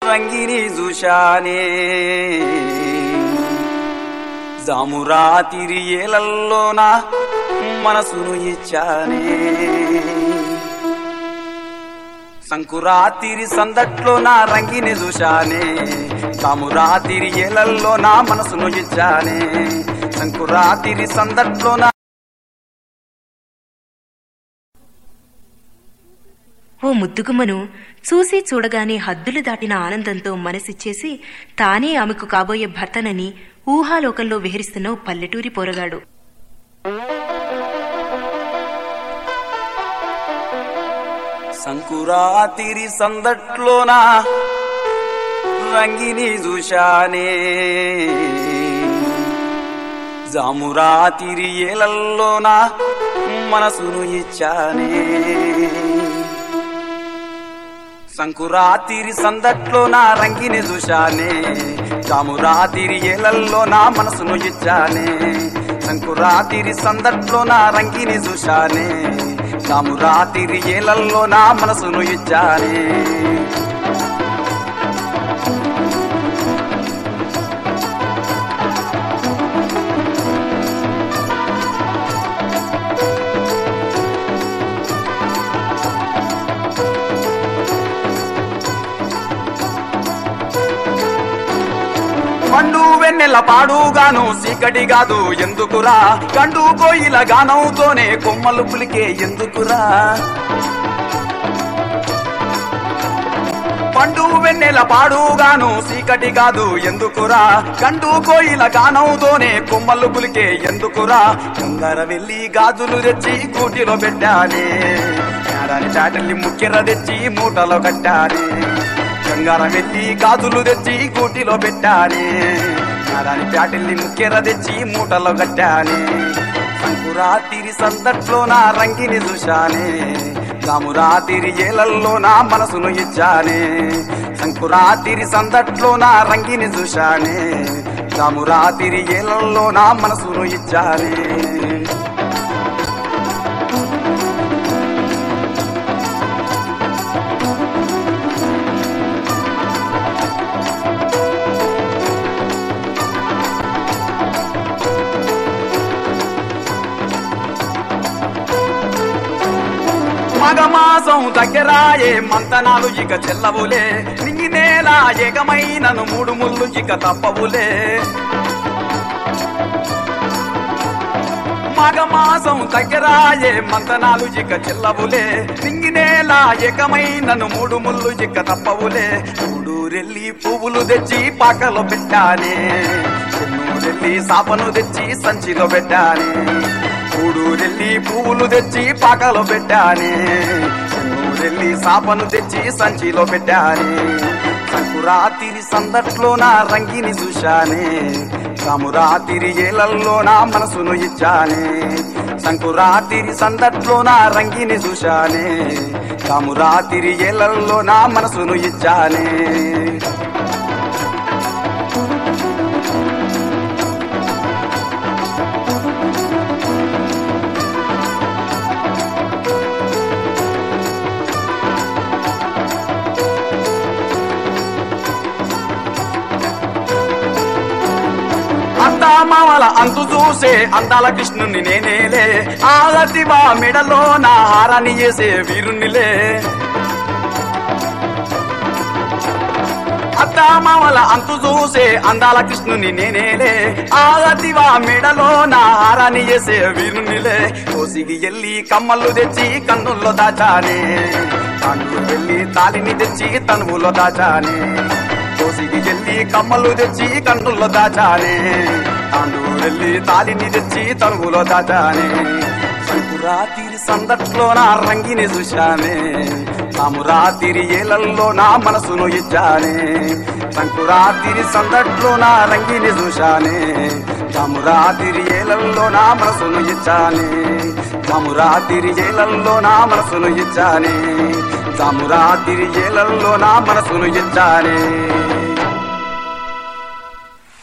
రంగిని చూశానే జామురాతిరి ఏలల్లోన మనసును ఇచ్చానే సంకురాతిరి సందట్లో నా రంగిని చూశానే జామురాతిరి ఏలల్లో నా మనసును ఇచ్చానే సంకురాతిరి సందట్లో నా ఓ ముద్దుగుమ్మను చూసి చూడగానే హద్దులు దాటిన ఆనందంతో మనసిచ్చేసి తానే ఆమెకు కాబోయే భర్తనని ఊహాలోకంలో విహరిస్తున్న ఓ పల్లెటూరి పోరగాడు సంకురాతిరి సందట్లోన రంగిని చూశానే జామురాతిరి ఏలల్లోన మనసును ఇచ్చానే సంకురాతిరి సందట్లోన రంగిని చూశానే జామురాతిరి ఏలల్లో నా మనసును ఇచ్చానే సంకురాతిరి సందట్లోన రంగిని చూశానే జామురాతిరి ఏలల్లో నా మనసును ఇచ్చానే పండు వెన్నెల పాడుగాను సీకటి కాదు ఎందుకురా కండు కోయిల గానంతోనే కొమ్మలు పులికే ఎందుకురా పండు వెన్నెల పాడుగాను సీకటి కాదు ఎందుకురా కండు కోయిల గానంతోనే కొమ్మలు పులికే ఎందుకురా కంగార వెళ్ళి గాజులు తెచ్చి కూటిలో పెట్టాలి ఏడాది చాటల్ని ముక్కెర తెచ్చి మూటలో కట్టాలి కంగార వెళ్ళి గాజులు తెచ్చి కూటిలో పెట్టాలి ఏడాది చాటల్ని ముక్కెర తెచ్చి మూటలో కట్టాలి సంకురాతిరి సందట్లో నా రంగిని చూశానే రామురాతిరి ఏలల్లో నా మనసును ఇచ్చానే సంకురాతిరి సందట్లో నా రంగిని చూశానే రామురాతిరి ఏలల్లో నా మనసును ఇచ్చానే మగమాసం దగ్గరాయే మంతనాలు ఇక చెల్లవులే నింగి నేల ఏకమైనను మూడు ముళ్ళు ఇక తప్పవులే మగమాసం దగ్గరాయే మంతనాలు ఇక చెల్లవులే నింగి నేల ఏకమైనను మూడు ముళ్ళు ఇక తప్పవులే మూడూరెల్లి పువ్వులు తెచ్చి పాకలో పెట్టానే చెన్నూరెల్లి సాపను తెచ్చి సంచిలో పెట్టానే మూడూరెల్లి పువ్వులు తెచ్చి పాకలో పెట్టానే చెన్నూరెల్లి సాపను తెచ్చి సంచిలో పెట్టానే సంకురాతిరి సందట్లో నా రంగిని చూశానే రామురాతిరి ఏలల్లో నా మనసును ఇచ్చానే సంకురాతిరి సందట్లో నా రంగిని చూశానే రామురాతిరి ఏలల్లో నా మనసును ఇచ్చానే మామల అంతు చూసే అందాల కృష్ణుని నేనేలే ఆగతివా మెడలో నా హారాన్ని చేసే వీరునిలే అత్తామామల అంతు చూసే అందాల కృష్ణుని నేనేలే ఆగతివా మెడలో నా హారాన్ని చేసే వీరునిలే కోసిగి ఎల్లి కమ్మలు తెచ్చి కన్నుల్లో దాచానే కన్ను వెళ్ళి తాలిని తెచ్చి తనువులో దాచానే కోసిగి ఎల్లి కమ్మలు తెచ్చి కన్నుల్లో దాచానే తాండు వెళ్ళి తాలిని తెచ్చి తనువులో దాచానే సంకురాతిరి సందట్లో నా రంగిని చూశానే రామురాతిరి ఏలల్లో నా మనసును ఇచ్చానే సంకురాతిరి సందట్లో నా రంగిని చూశానే రామురాతిరి ఏలల్లో నా మనసును ఇచ్చానే రామురాతిరి ఏలల్లో నా మనసును ఇచ్చానే రామురాతిరి ఏలల్లో నా మనసును ఇచ్చానే